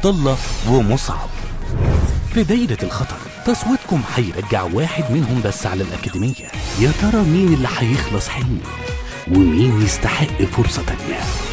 عبد الله ومصعب في دايرة الخطر تصويتكم هيرجع واحد منهم بس على الأكاديمية يا ترى مين اللي هيخلص حلمي ومين يستحق فرصة تانية